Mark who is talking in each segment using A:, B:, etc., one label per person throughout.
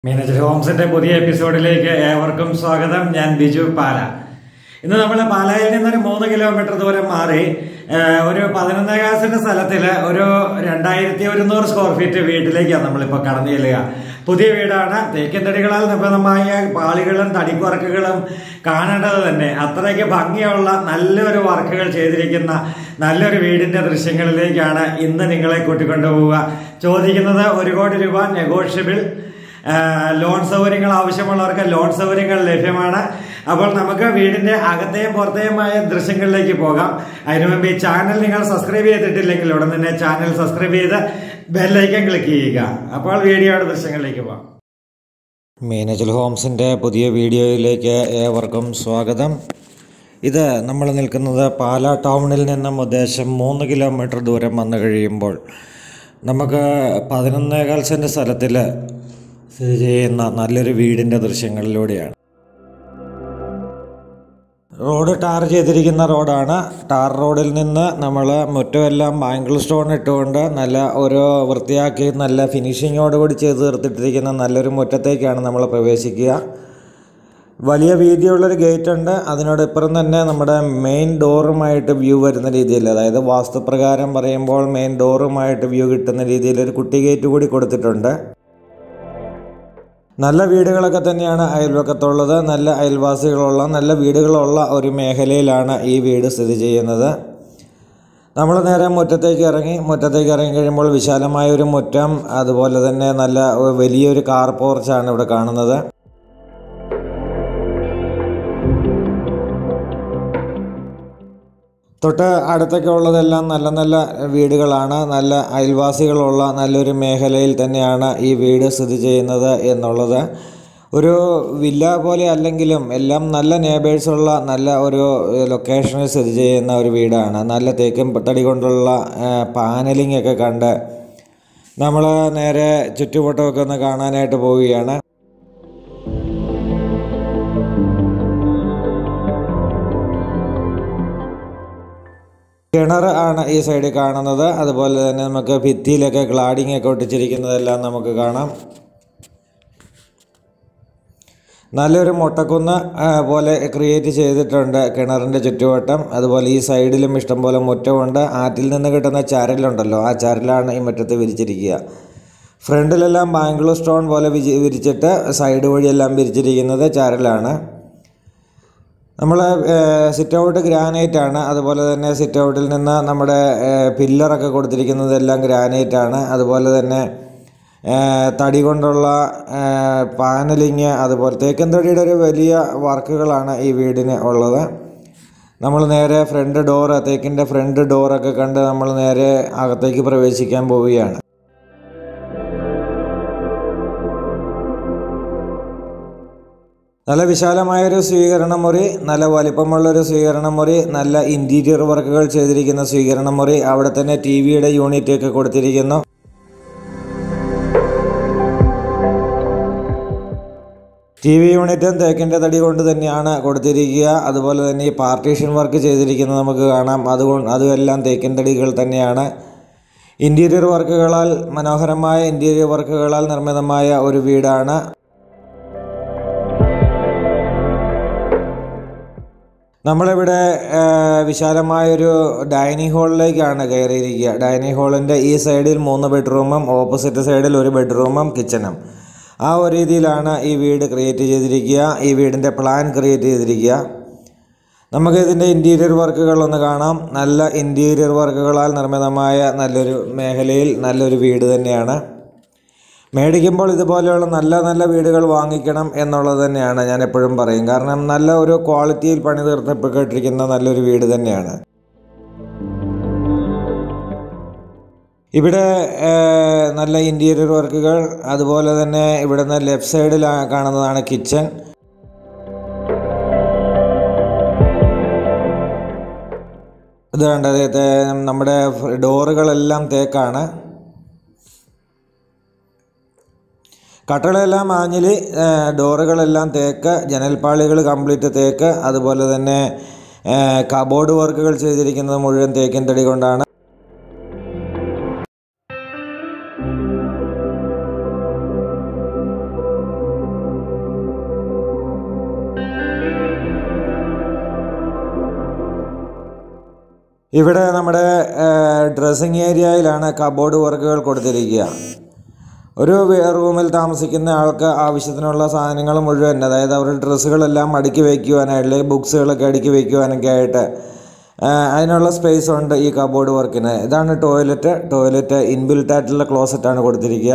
A: മീനച്ചൽ ഹോംസിന്റെ പുതിയ എപ്പിസോഡിലേക്ക് ഏവർക്കും സ്വാഗതം ഞാൻ ബിജു പാല ഇന്ന് നമ്മൾ പാലായിൽ നിന്നൊരു മൂന്ന് കിലോമീറ്റർ ദൂരം മാറി ആ, ഒരു പതിനൊന്ന് ക്ലാസിന്റെ സ്ഥലത്തില് ഒരു രണ്ടായിരത്തി ഒരുന്നൂറ് സ്ക്വയർ ഫീറ്റ് വീട്ടിലേക്കാണ് നമ്മളിപ്പോ കടന്നു ചെല്ലുക പുതിയ വീടാണ് തേക്കിൻ തടികളാൽ നിർമ്മിതമായ പാളികളും തടിക്കുറക്കുകളും കാണേണ്ടത് തന്നെ അത്രയ്ക്ക് ഭംഗിയുള്ള നല്ലൊരു വർക്കുകൾ ചെയ്തിരിക്കുന്ന നല്ലൊരു വീടിന്റെ ദൃശ്യങ്ങളിലേക്കാണ് ഇന്ന് നിങ്ങളെ കൂട്ടിക്കൊണ്ടുപോവുക ചോദിക്കുന്നത് ഒരു കോടി രൂപ നെഗോഷ്യബിൾ ആ, ലോൺ സൗകര്യങ്ങൾ ആവശ്യമുള്ളവർക്ക് ലോൺ സൗകര്യങ്ങൾ ലഭ്യമാണ് അപ്പോൾ നമുക്ക് വീടിന്റെ അകത്തെയും പുറത്തെയുമായ ദൃശ്യങ്ങളിലേക്ക് പോകാം അതിനു മുമ്പ് ഈ ചാനൽ നിങ്ങൾ സബ്സ്ക്രൈബ് ചെയ്തിട്ടില്ലെങ്കിൽ ഉടൻ തന്നെ ചാനൽ സബ്സ്ക്രൈബ് ചെയ്ത് ബെല്ലൈക്കൻ ക്ലിക്ക് ചെയ്യുക അപ്പോൾ വീഡിയോയുടെ ദൃശ്യങ്ങളിലേക്ക് പോകാം
B: മീനച്ചൽ ഹോംസിൻ്റെ പുതിയ വീഡിയോയിലേക്ക് ഏവർക്കും സ്വാഗതം ഇത് നമ്മൾ നിൽക്കുന്നത് പാലാ ടൗണിൽ നിന്നും ഉദ്ദേശം മൂന്ന് കിലോമീറ്റർ ദൂരം വന്നു കഴിയുമ്പോൾ നമുക്ക് പതിനൊന്നേകാൽ സെൻറ്റ് സ്ഥലത്തിൽ സ്ഥിതി ചെയ്യുന്ന നല്ലൊരു വീടിൻ്റെ ദൃശ്യങ്ങളിലൂടെയാണ് റോഡ് ടാർ ചെയ്തിരിക്കുന്ന റോഡാണ് ടാർ റോഡിൽ നിന്ന് നമ്മൾ മുറ്റമെല്ലാം ബാങ്കിൾ സ്റ്റോൺ ഇട്ടുകൊണ്ട് നല്ല ഒരു വൃത്തിയാക്കി നല്ല ഫിനിഷിങ്ങോടുകൂടി ചെയ്ത് തീർത്തിട്ടിരിക്കുന്ന നല്ലൊരു മുറ്റത്തേക്കാണ് നമ്മൾ പ്രവേശിക്കുക വലിയ വീതിയുള്ളൊരു ഗേറ്റ് ഉണ്ട് അതിനോടിപ്പുറം തന്നെ നമ്മുടെ മെയിൻ ഡോറുമായിട്ട് വ്യൂ വരുന്ന രീതിയിൽ അതായത് വാസ്തുപ്രകാരം പറയുമ്പോൾ മെയിൻ ഡോറുമായിട്ട് വ്യൂ കിട്ടുന്ന രീതിയിൽ ഒരു കുട്ടി ഗേറ്റ് കൂടി കൊടുത്തിട്ടുണ്ട് നല്ല വീടുകളൊക്കെ തന്നെയാണ് അയൽവക്കത്തുള്ളത് നല്ല അയൽവാസികളുള്ള നല്ല വീടുകളുള്ള ഒരു മേഖലയിലാണ് ഈ വീട് സ്ഥിതി ചെയ്യുന്നത് നമ്മൾ നേരെ മുറ്റത്തേക്ക് ഇറങ്ങി മുറ്റത്തേക്ക് ഇറങ്ങി കഴിയുമ്പോൾ വിശാലമായ ഒരു മുറ്റം അതുപോലെ തന്നെ നല്ല വലിയൊരു കാർ പോർച്ചാണ് ഇവിടെ കാണുന്നത് തൊട്ട് അടുത്തൊക്കെ ഉള്ളതെല്ലാം നല്ല നല്ല വീടുകളാണ് നല്ല അയൽവാസികളുള്ള നല്ലൊരു മേഖലയിൽ തന്നെയാണ് ഈ വീട് സ്ഥിതി ചെയ്യുന്നത് എന്നുള്ളത് ഒരു വില്ല പോലെ അല്ലെങ്കിലും എല്ലാം നല്ല നേബേഴ്സുള്ള നല്ല ഒരു ലൊക്കേഷനിൽ സ്ഥിതി ചെയ്യുന്ന ഒരു വീടാണ് നല്ല തേക്കും തടി കൊണ്ടുള്ള പാനലിംഗ് ഒക്കെ കണ്ട് നമ്മൾ നേരെ ചുറ്റുവട്ടമൊക്കെ ഒന്ന് കാണാനായിട്ട് പോവുകയാണ് കിണർ ആണ് ഈ സൈഡിൽ കാണുന്നത് അതുപോലെ തന്നെ നമുക്ക് ഭിത്തിയിലൊക്കെ ഗ്ലാഡിംഗ് ഒക്കെ ഒട്ടിച്ചിരിക്കുന്നതെല്ലാം നമുക്ക് കാണാം നല്ലൊരു മുട്ടക്കുന്ന് ആ, പോലെ ക്രിയേറ്റ് ചെയ്തിട്ടുണ്ട് കിണറിൻ്റെ ചുറ്റുവട്ടം അതുപോലെ ഈ സൈഡിലും ഇഷ്ടംപോലെ മുറ്റമുണ്ട് ആറ്റിൽ നിന്ന് കിട്ടുന്ന ചരലുണ്ടല്ലോ ആ ചരലാണ് ഈ മുറ്റത്ത് വിരിച്ചിരിക്കുക ഫ്രണ്ടിലെല്ലാം ബാംഗ്ലൂർ സ്റ്റോൺ പോലെ വിജി വിരിച്ചിട്ട് സൈഡ് വഴിയെല്ലാം വിരിച്ചിരിക്കുന്നത് ചരലാണ് നമ്മൾ സിറ്റ് ഔട്ട് ഗ്രാനൈറ്റ് ആണ് അതുപോലെ തന്നെ സിറ്റ് ഔട്ടിൽ നിന്ന് നമ്മുടെ പില്ലറൊക്കെ കൊടുത്തിരിക്കുന്നതെല്ലാം ഗ്രാനൈറ്റ് ആണ് അതുപോലെ തന്നെ ഏ, തടി കൊണ്ടുള്ള പാനലിങ് അതുപോലെ തേക്കൻ തടിയുടെ ഒരു വലിയ വർക്കുകളാണ് ഈ വീടിന് ഉള്ളത് നമ്മൾ നേരെ ഫ്രണ്ട് ഡോറ് തേക്കിൻ്റെ ഫ്രണ്ട് ഡോറൊക്കെ കണ്ട് നമ്മൾ നേരെ അകത്തേക്ക് പ്രവേശിക്കാൻ പോവുകയാണ് നല്ല വിശാലമായൊരു സ്വീകരണ മുറി നല്ല വലിപ്പമുള്ളൊരു സ്വീകരണ മുറി നല്ല ഇൻറ്റീരിയർ വർക്കുകൾ ചെയ്തിരിക്കുന്ന സ്വീകരണ മുറി അവിടെ തന്നെ ടി വിയുടെ യൂണിറ്റ് ഒക്കെ കൊടുത്തിരിക്കുന്നു ടി വി യൂണിറ്റും തേക്കിൻ്റെ തടി കൊണ്ട് തന്നെയാണ് കൊടുത്തിരിക്കുക അതുപോലെ തന്നെ ഈ പാർട്ടീഷൻ വർക്ക് ചെയ്തിരിക്കുന്നത് നമുക്ക് കാണാം അതുകൊണ്ട് അതുമെല്ലാം തേക്കിൻ തടികൾ തന്നെയാണ് ഇൻറ്റീരിയർ വർക്കുകളാൽ മനോഹരമായ ഇൻറ്റീരിയർ വർക്കുകളാൽ നിർമ്മിതമായ ഒരു വീടാണ് നമ്മളിവിടെ ആ, വിശാലമായൊരു ഡൈനിങ് ഹാളിലേക്കാണ് കയറിയിരിക്കുക ഡൈനിങ് ഹാളിൻ്റെ ഈ സൈഡിൽ മൂന്ന് ബെഡ്റൂമും ഓപ്പോസിറ്റ് സൈഡിൽ ഒരു ബെഡ്റൂമും കിച്ചണും ആ ഒരു രീതിയിലാണ് ഈ വീട് ക്രിയേറ്റ് ചെയ്തിരിക്കുക ഈ വീടിൻ്റെ പ്ലാൻ ക്രിയേറ്റ് ചെയ്തിരിക്കുക നമുക്ക് ഇതിൻ്റെ ഇൻറ്റീരിയർ വർക്കുകൾ ഒന്ന് കാണാം നല്ല ഇൻറ്റീരിയർ വർക്കുകളാൽ നിർമ്മിതമായ നല്ലൊരു മേഖലയിൽ നല്ലൊരു വീട് തന്നെയാണ് മേടിക്കുമ്പോൾ ഇതുപോലെയുള്ള നല്ല നല്ല വീടുകൾ വാങ്ങിക്കണം എന്നുള്ളത് തന്നെയാണ് ഞാൻ എപ്പോഴും പറയും കാരണം നല്ല ഒരു ക്വാളിറ്റിയിൽ പണി തീർത്തപ്പെട്ടിരിക്കുന്ന നല്ലൊരു വീട് തന്നെയാണ് ഇവിടെ ഏർ, നല്ല ഇൻറ്റീരിയർ വർക്കുകൾ അതുപോലെ തന്നെ ഇവിടുന്ന് ലെഫ്റ്റ് സൈഡിൽ കാണുന്നതാണ് കിച്ചൺ ഇത് കണ്ടത് ഇത് നമ്മുടെ ഡോറുകളെല്ലാം തേക്കാണ് കട്ടളെല്ലാം ആഞ്ഞിൽ ഡോറുകളെല്ലാം തേക്ക് ജനൽപ്പാളികൾ കംപ്ലീറ്റ് തേക്ക് അതുപോലെ തന്നെ കബോർഡ് വർക്കുകൾ ചെയ്തിരിക്കുന്നത് മുഴുവൻ തേക്കിൻ തടി കൊണ്ടാണ് ഇവിടെ നമ്മുടെ ഡ്രസ്സിങ് ഏരിയയിലാണ് കബോർഡ് വർക്കുകൾ കൊടുത്തിരിക്കുക ഒരു വേ- റൂമിൽ താമസിക്കുന്ന ആൾക്ക് ആവശ്യത്തിനുള്ള സാധനങ്ങൾ മുഴുവൻ അതായത് അവരുടെ ഡ്രസ്സുകളെല്ലാം അടുക്കി വയ്ക്കുവാനായിട്ട് അല്ലെങ്കിൽ ബുക്സുകളൊക്കെ അടുക്കി വയ്ക്കുവാനൊക്കെ ആയിട്ട് ആ, അതിനുള്ള സ്പേസ് ഉണ്ട് ഈ കബോർഡ് വർക്കിന് ഇതാണ് ടോയ്ലറ്റ് ടോയ്ലറ്റ് ഇൻബിൽറ്റ് ആയിട്ടുള്ള ക്ലോസറ്റാണ് കൊടുത്തിരിക്കുക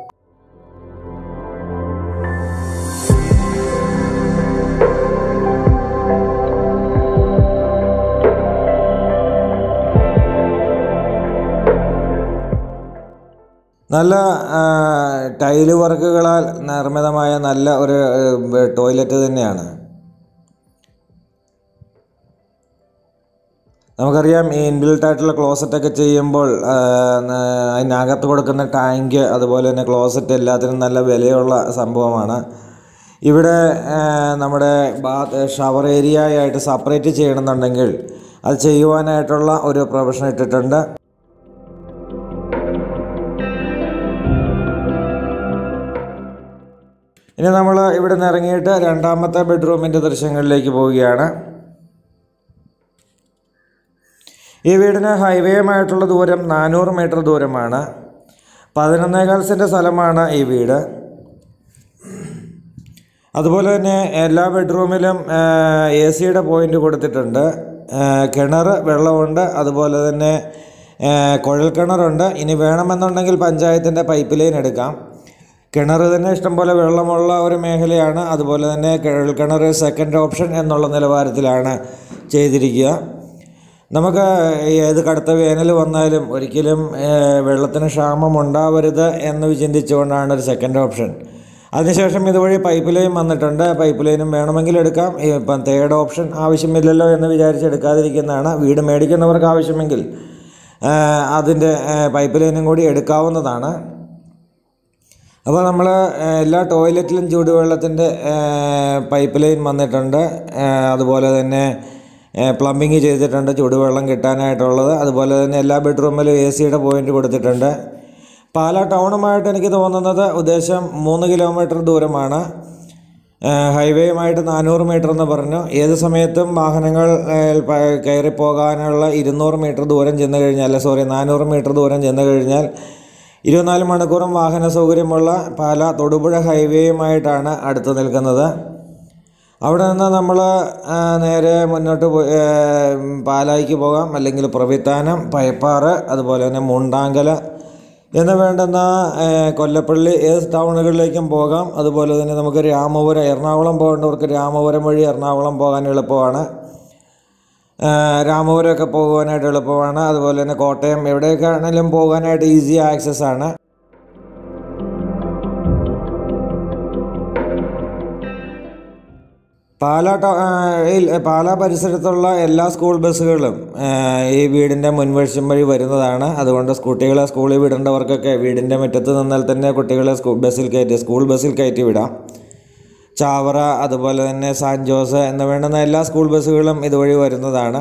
B: നല്ല ആ, ടൈല് വർക്കുകളാൽ നിർമ്മിതമായ നല്ല ഒരു ഏ, ടോയ്ലറ്റ് തന്നെയാണ് നമുക്കറിയാം ഈ ഇൻബിൽട്ട് ആയിട്ടുള്ള ക്ലോസറ്റ് ഒക്കെ ചെയ്യുമ്പോൾ ആ, ന- അതിനകത്ത് കൊടുക്കുന്ന ടാങ്ക് അതുപോലെ തന്നെ ക്ലോസറ്റ് എല്ലാത്തിനും നല്ല വിലയുള്ള സംഭവമാണ് ഇവിടെ ആ, നമ്മുടെ ബാത്ത് ഷവർ ഏരിയ ആയിട്ട് സെപ്പറേറ്റ് ചെയ്യണമെന്നുണ്ടെങ്കിൽ അത് ചെയ്യുവാനായിട്ടുള്ള ഒരു പ്രൊഫഷൻ ഇട്ടിട്ടുണ്ട് ഇനി നമ്മൾ ഇവിടെ നിന്ന് ഇറങ്ങിയിട്ട് രണ്ടാമത്തെ ബെഡ്റൂമിൻ്റെ ദൃശ്യങ്ങളിലേക്ക് പോവുകയാണ് ഈ വീടിന് ഹൈവേയുമായിട്ടുള്ള ദൂരം നാനൂറ് മീറ്റർ ദൂരമാണ് പതിനൊന്നേകാൽ സെൻറ്റ് സ്ഥലമാണ് ഈ വീട് അതുപോലെ തന്നെ എല്ലാ ബെഡ്റൂമിലും എ സിയുടെ പോയിൻ്റ് കൊടുത്തിട്ടുണ്ട് ആ, കിണർ വെള്ളമുണ്ട് അതുപോലെ തന്നെ ആ, കുഴൽക്കിണറുണ്ട് ഇനി വേണമെന്നുണ്ടെങ്കിൽ പഞ്ചായത്തിൻ്റെ പൈപ്പ് ലൈൻ എടുക്കാം കിണർ തന്നെ ഇഷ്ടംപോലെ വെള്ളമുള്ള ഒരു മേഖലയാണ് അതുപോലെ തന്നെ കുഴൽക്കിണർ സെക്കൻഡ് ഓപ്ഷൻ എന്നുള്ള നിലവാരത്തിലാണ് ചെയ്തിരിക്കുക നമുക്ക് ഏത് കടുത്ത വേനൽ വന്നാലും ഒരിക്കലും ഏഹ്, വെള്ളത്തിന് ക്ഷാമം ഉണ്ടാവരുത് എന്ന് ചിന്തിച്ചുകൊണ്ടാണ് ഒരു സെക്കൻഡ് ഓപ്ഷൻ അതിനുശേഷം ഇതുവഴി പൈപ്പ് ലൈൻ വന്നിട്ടുണ്ട് പൈപ്പ് ലൈനും വേണമെങ്കിൽ എടുക്കാം ഈ ഇപ്പം തേർഡ് ഓപ്ഷൻ ആവശ്യമില്ലല്ലോ എന്ന് വിചാരിച്ച് എടുക്കാതിരിക്കുന്നതാണ് വീട് മേടിക്കുന്നവർക്ക് ആവശ്യമെങ്കിൽ ഏഹ്, അതിൻ്റെ ഏഹ്, പൈപ്പ് ലൈനും കൂടി എടുക്കാവുന്നതാണ് അപ്പോൾ നമ്മൾ എല്ലാ ടോയ്ലറ്റിലും ചൂടുവെള്ളത്തിൻ്റെ പൈപ്പ് ലൈൻ വന്നിട്ടുണ്ട് ഏഹ്, അതുപോലെ തന്നെ പ്ലംബിങ് ചെയ്തിട്ടുണ്ട് ചൂടുവെള്ളം കിട്ടാനായിട്ടുള്ളത് അതുപോലെ തന്നെ എല്ലാ ബെഡ്റൂമിലും എ സിയുടെ പോയിന്റ് കൊടുത്തിട്ടുണ്ട് പാലാ ടൗണുമായിട്ട് എനിക്ക് തോന്നുന്നത് ഉദ്ദേശം മൂന്ന് കിലോമീറ്റർ ദൂരമാണ് ഏഹ്, ഹൈവേയുമായിട്ട് നാനൂറ് മീറ്റർ എന്ന് പറഞ്ഞു ഏത് സമയത്തും വാഹനങ്ങൾ ഏഹ്, പ- കയറി പോകാനുള്ള ഇരുന്നൂറ് മീറ്റർ ദൂരം ചെന്ന് കഴിഞ്ഞാൽ അല്ല സോറി നാനൂറ് മീറ്റർ ദൂരം ചെന്ന് കഴിഞ്ഞാൽ ഇരുപത്തിനാല് മണിക്കൂറും വാഹന സൗകര്യമുള്ള പാല തൊടുപുഴ ഹൈവേയുമായിട്ടാണ് അടുത്ത് നിൽക്കുന്നത് അവിടെ നിന്ന് നമ്മൾ നേരെ മുന്നോട്ട് പോയി ആ, പാലായിക്ക് പോകാം അല്ലെങ്കിൽ പ്രവിത്താനം പയപ്പാറ് അതുപോലെ തന്നെ മുണ്ടാങ്കല എന്ന് വേണ്ടുന്ന ആ, കൊല്ലപ്പള്ളി ഏത് ടൗണുകളിലേക്കും പോകാം അതുപോലെ തന്നെ നമുക്ക് രാമപുരം എറണാകുളം പോകേണ്ടവർക്ക് രാമപുരം വഴി എറണാകുളം പോകാൻ എളുപ്പമാണ് ആ, രാമപുരമൊക്കെ പോകുവാനായിട്ട് എളുപ്പമാണ് അതുപോലെ തന്നെ കോട്ടയം എവിടെയൊക്കെ ആണെങ്കിലും പോകാനായിട്ട് ഈസി ആക്സസ് ആണ് പാലാ ട- ആ, ഇൽ- പാലാ പരിസരത്തുള്ള എല്ലാ സ്കൂൾ ബസ്സുകളും ആ, ഈ വീടിൻ്റെ മുൻവശം വഴി വരുന്നതാണ് അതുകൊണ്ട് കുട്ടികളെ സ്കൂളിൽ വിടേണ്ടവർക്കൊക്കെ വീടിൻ്റെ മുറ്റത്ത് നിന്നാൽ തന്നെ കുട്ടികളെ സ്കൂൾ ബസ്സിൽ കയറ്റി സ്കൂൾ ബസ്സിൽ കയറ്റി വിടാം ചാവറ അതുപോലെ തന്നെ സാൻ ജോസ് എന്ന് വേണ്ടുന്ന എല്ലാ സ്കൂൾ ബസ്സുകളും ഇതുവഴി വരുന്നതാണ്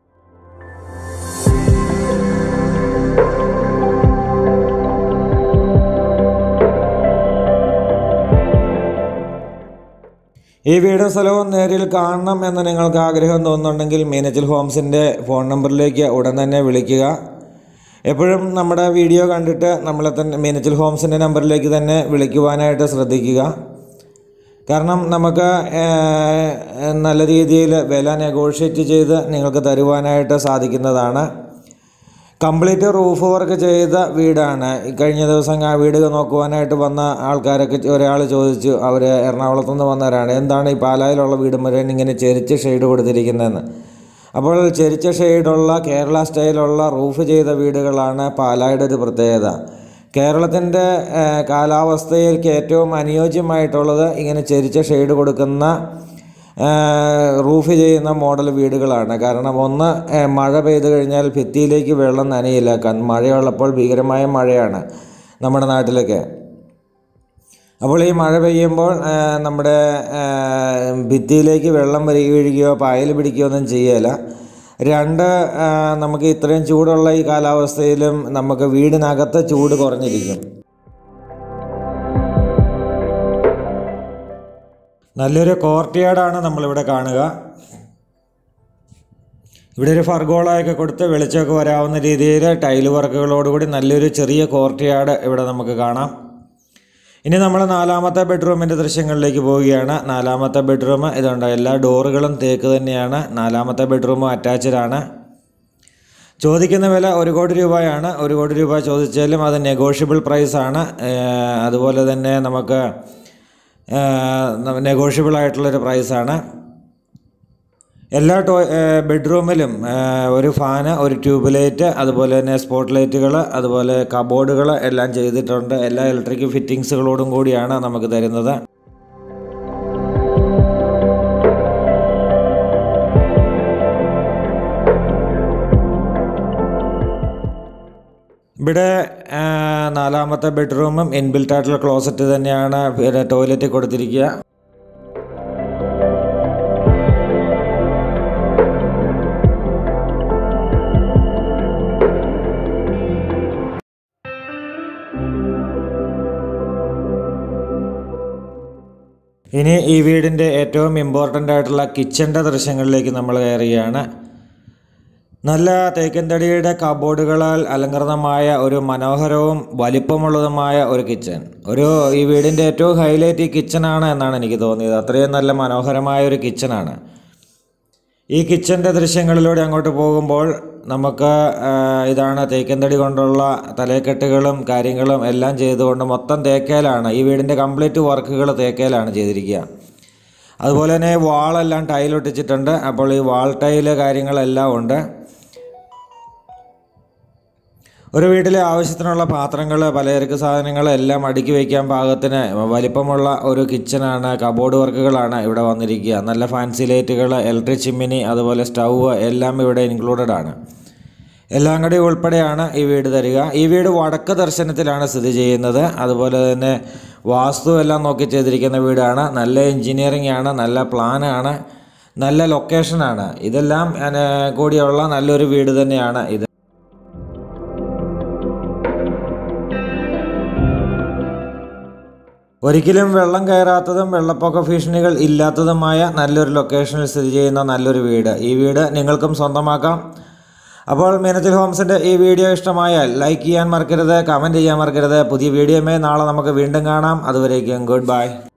B: ഈ വീടും സ്ഥലവും നേരിൽ കാണണം എന്ന് നിങ്ങൾക്ക് ആഗ്രഹം തോന്നുന്നുണ്ടെങ്കിൽ മീനച്ചിൽ ഹോംസിൻ്റെ ഫോൺ നമ്പറിലേക്ക് ഉടൻ തന്നെ വിളിക്കുക എപ്പോഴും നമ്മുടെ വീഡിയോ കണ്ടിട്ട് നമ്മളെ തന്നെ മീനച്ചിൽ ഹോംസിൻ്റെ നമ്പറിലേക്ക് തന്നെ വിളിക്കുവാനായിട്ട് ശ്രദ്ധിക്കുക കാരണം നമുക്ക് ഏഹ്, നല്ല രീതിയിൽ വില നെഗോഷിയേറ്റ് ചെയ്ത് നിങ്ങൾക്ക് തരുവാനായിട്ട് സാധിക്കുന്നതാണ് കംപ്ലീറ്റ് റൂഫ് വർക്ക് ചെയ്ത വീടാണ് ഈ കഴിഞ്ഞ ദിവസം ആ വീട് നോക്കുവാനായിട്ട് വന്ന ആൾക്കാരൊക്കെ ഒരാൾ ചോദിച്ചു അവർ എറണാകുളത്തു നിന്ന് വന്നവരാണ് എന്താണ് ഈ പാലായിലുള്ള വീട് മുഴുവൻ ഇങ്ങനെ ചെരിച്ച് ഷെയ്ഡ് കൊടുത്തിരിക്കുന്നതെന്ന് അപ്പോൾ ചെരിച്ച ഷെയ്ഡുള്ള കേരള സ്റ്റൈലുള്ള റൂഫ് ചെയ്ത വീടുകളാണ് പാലായുടെ ഒരു പ്രത്യേകത കേരളത്തിൻ്റെ ഏഹ്, കാലാവസ്ഥയിലേക്ക് ഏറ്റവും അനുയോജ്യമായിട്ടുള്ളത് ഇങ്ങനെ ചെരിച്ച ഷെയ്ഡ് കൊടുക്കുന്ന ഏഹ്, റൂഫ് ചെയ്യുന്ന മോഡൽ വീടുകളാണ് കാരണം ഒന്ന് ഏഹ്, മഴ പെയ്തു കഴിഞ്ഞാൽ ഭിത്തിയിലേക്ക് വെള്ളം നനയില്ല കാരണം മഴയുള്ളപ്പോൾ ഭീകരമായ മഴയാണ് നമ്മുടെ നാട്ടിലൊക്കെ അപ്പോൾ ഈ മഴ പെയ്യുമ്പോൾ ഏഹ്, നമ്മുടെ ഏഹ്, ഭിത്തിയിലേക്ക് വെള്ളം വരി വീഴുകയോ പായൽ പിടിക്കുകയോ ഒന്നും ചെയ്യല രണ്ട് ഏഹ്, നമുക്ക് ഇത്രയും ചൂടുള്ള ഈ കാലാവസ്ഥയിലും നമുക്ക് വീടിനകത്ത് ചൂട് കുറഞ്ഞിരിക്കും നല്ലൊരു കോർട്ട്യാർഡാണ് നമ്മളിവിടെ കാണുക ഇവിടെ ഒരു ഫർഗോളയൊക്കെ കൊടുത്ത് വെളിച്ചമൊക്കെ വരാവുന്ന രീതിയിൽ ടൈൽ വർക്കുകളോടുകൂടി നല്ലൊരു ചെറിയ കോർട്ട്യാർഡ് ഇവിടെ നമുക്ക് കാണാം ഇനി നമ്മൾ നാലാമത്തെ ബെഡ്റൂമിൻ്റെ ദൃശ്യങ്ങളിലേക്ക് പോവുകയാണ് നാലാമത്തെ ബെഡ്റൂം ഇതുണ്ട് എല്ലാ ഡോറുകളും തേക്ക് തന്നെയാണ് നാലാമത്തെ ബെഡ്റൂം അറ്റാച്ച്ഡ് ആണ് ചോദിക്കുന്ന വില ഒരു കോടി രൂപയാണ് ഒരു കോടി രൂപ ചോദിച്ചാലും അത് നെഗോഷ്യബിൾ പ്രൈസാണ് അതുപോലെ തന്നെ നമുക്ക് നെഗോഷ്യബിൾ ആയിട്ടുള്ളൊരു പ്രൈസാണ് എല്ലാ ടോ ബെഡ്റൂമിലും ഒരു ഫാന് ഒരു ട്യൂബ് ലൈറ്റ് അതുപോലെ തന്നെ സ്പോട്ട് ലൈറ്റുകൾ അതുപോലെ കബോർഡുകൾ എല്ലാം ചെയ്തിട്ടുണ്ട് എല്ലാ ഇലക്ട്രിക് ഫിറ്റിങ്സുകളോടും കൂടിയാണ് നമുക്ക് തരുന്നത് ഇവിടെ ആ, നാലാമത്തെ ബെഡ്റൂമും ഇൻബിൽറ്റ് ആയിട്ടുള്ള ക്ലോസറ്റ് തന്നെയാണ് പിന്നെ ടോയ്ലറ്റ് കൊടുത്തിരിക്കുക ഇനി ഈ വീടിൻ്റെ ഏറ്റവും ഇമ്പോർട്ടൻ്റ് ആയിട്ടുള്ള കിച്ചൻ്റെ ദൃശ്യങ്ങളിലേക്ക് നമ്മൾ കയറുകയാണ് നല്ല തേക്കൻ തടിയുടെ കബോർഡുകളാൽ അലങ്കൃതമായ ഒരു മനോഹരവും വലിപ്പമുള്ളതുമായ ഒരു കിച്ചൺ ഒരു ഈ വീടിൻ്റെ ഏറ്റവും ഹൈലൈറ്റ് ഈ കിച്ചണാണ് എന്നാണ് എനിക്ക് തോന്നിയത് അത്രയും നല്ല മനോഹരമായ ഒരു കിച്ചണാണ് ഈ കിച്ചൻ്റെ ദൃശ്യങ്ങളിലൂടെ അങ്ങോട്ട് പോകുമ്പോൾ നമുക്ക് ആ, ഇതാണ് തേക്കൻതടി കൊണ്ടുള്ള തലക്കെട്ടുകളും കാര്യങ്ങളും എല്ലാം ചെയ്തുകൊണ്ട് മൊത്തം തേക്കേലാണ് ഈ വീടിൻ്റെ കംപ്ലീറ്റ് വർക്കുകൾ തേക്കേലാണ് ചെയ്തിരിക്കുക അതുപോലെ തന്നെ വാളെല്ലാം ടൈലൊട്ടിച്ചിട്ടുണ്ട് അപ്പോൾ ഈ വാൾ ടൈല് കാര്യങ്ങളെല്ലാം ഉണ്ട് ഒരു വീട്ടിലെ ആവശ്യത്തിനുള്ള പാത്രങ്ങൾ പലചരക്ക് സാധനങ്ങൾ എല്ലാം അടുക്കി വയ്ക്കാൻ പാകത്തിന് വലിപ്പമുള്ള ഒരു കിച്ചണാണ് കബോർഡ് വർക്കുകളാണ് ഇവിടെ വന്നിരിക്കുക നല്ല ഫാൻസി ലൈറ്റുകൾ ഇലക്ട്രിക് ചിമ്മിനി അതുപോലെ സ്റ്റൗവ് എല്ലാം ഇവിടെ ഇൻക്ലൂഡഡ് ആണ് എല്ലാം കൂടി ഉൾപ്പെടെയാണ് ഈ വീട് തരിക ഈ വീട് വടക്ക് ദർശനത്തിലാണ് സ്ഥിതി ചെയ്യുന്നത് അതുപോലെ തന്നെ വാസ്തു എല്ലാം നോക്കി ചെയ്തിരിക്കുന്ന വീടാണ് നല്ല എൻജിനീയറിംഗ് ആണ് നല്ല പ്ലാനാണ് നല്ല ലൊക്കേഷനാണ് ഇതെല്ലാം ഏ, കൂടിയുള്ള നല്ലൊരു വീട് തന്നെയാണ് ഇത് ഒരിക്കലും വെള്ളം കയറാത്തതും വെള്ളപ്പൊക്ക ഭീഷണികൾ ഇല്ലാത്തതുമായ നല്ലൊരു ലൊക്കേഷനിൽ സ്ഥിതി ചെയ്യുന്ന നല്ലൊരു വീട് ഈ വീട് നിങ്ങൾക്കും സ്വന്തമാക്കാം അപ്പോൾ മീനത്തിൽ ഹോംസിൻ്റെ ഈ വീഡിയോ ഇഷ്ടമായാൽ ലൈക്ക് ചെയ്യാൻ മറക്കരുത് കമൻറ്റ് ചെയ്യാൻ മറക്കരുത് പുതിയ വീഡിയോമേ നാളെ നമുക്ക് വീണ്ടും കാണാം അതുവരേക്കും ഗുഡ് ബൈ